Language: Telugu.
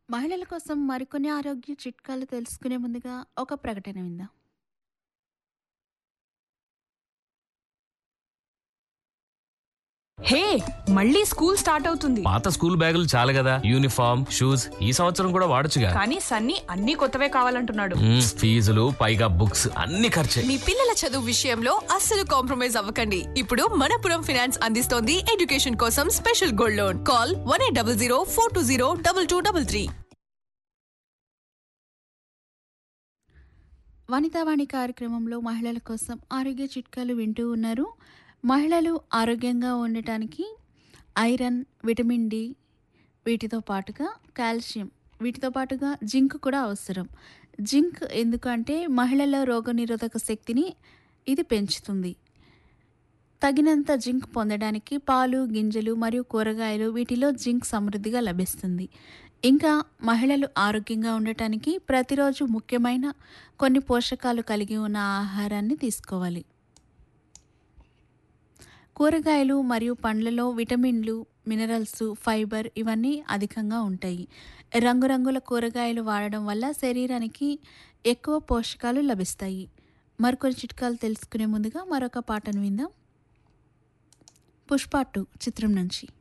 మహిళల కోసం మరికొన్ని ఆరోగ్య చిట్కాలు తెలుసుకునే ముందుగా ఒక ప్రకటన విందాం హే మళ్ళీ స్కూల్ స్టార్ట్ అవుతుంది పాత స్కూల్ బ్యాగులు చాలు కదా యూనిఫామ్ షూస్ ఈ సంవత్సరం కూడా వాడొచ్చుగా కానీ సన్నీ అన్ని కొత్తవే కావాలంటున్నాడు మ్మ్, ఫీజులు పైగా బుక్స్ అన్ని ఖర్చే మీ పిల్లల చదువు విషయంలో అస్సలు కాంప్రమైజ్ అవ్వకండి ఇప్పుడు మనపురం ఫినాన్స్ అందిస్తోంది ఎడ్యుకేషన్ కోసం special gold loan call one eight double zero four two zero double two double three Vanithavani కార్యక్రమంలో మహిళల కోసం ఆరోగ్య చిట్కాలు వింటూ ఉన్నారు మహిళలు ఆరోగ్యంగా ఉండటానికి ఐరన్ విటమిన్ డి వీటితో పాటుగా కాల్షియం వీటితో పాటుగా జింక్ కూడా అవసరం జింక్ ఎందుకంటే మహిళల రోగనిరోధక శక్తిని ఇది పెంచుతుంది తగినంత జింక్ పొందడానికి పాలు గింజలు మరియు కూరగాయలు వీటిలో జింక్ సమృద్ధిగా లభిస్తుంది ఇంకా మహిళలు ఆరోగ్యంగా ఉండటానికి ప్రతిరోజు ముఖ్యమైన కొన్ని పోషకాలు కలిగి ఉన్న ఆహారాన్ని తీసుకోవాలి కూరగాయలు మరియు పండ్లలో విటమిన్లు మినరల్స్ ఫైబర్ ఇవన్నీ అధికంగా ఉంటాయి రంగురంగుల కూరగాయలు వాడడం వల్ల శరీరానికి ఎక్కువ పోషకాలు లభిస్తాయి మరికొన్ని చిట్కాలు తెలుసుకునే ముందుగా మరొక పాటను విందాం పుష్ప టూ చిత్రం నుంచి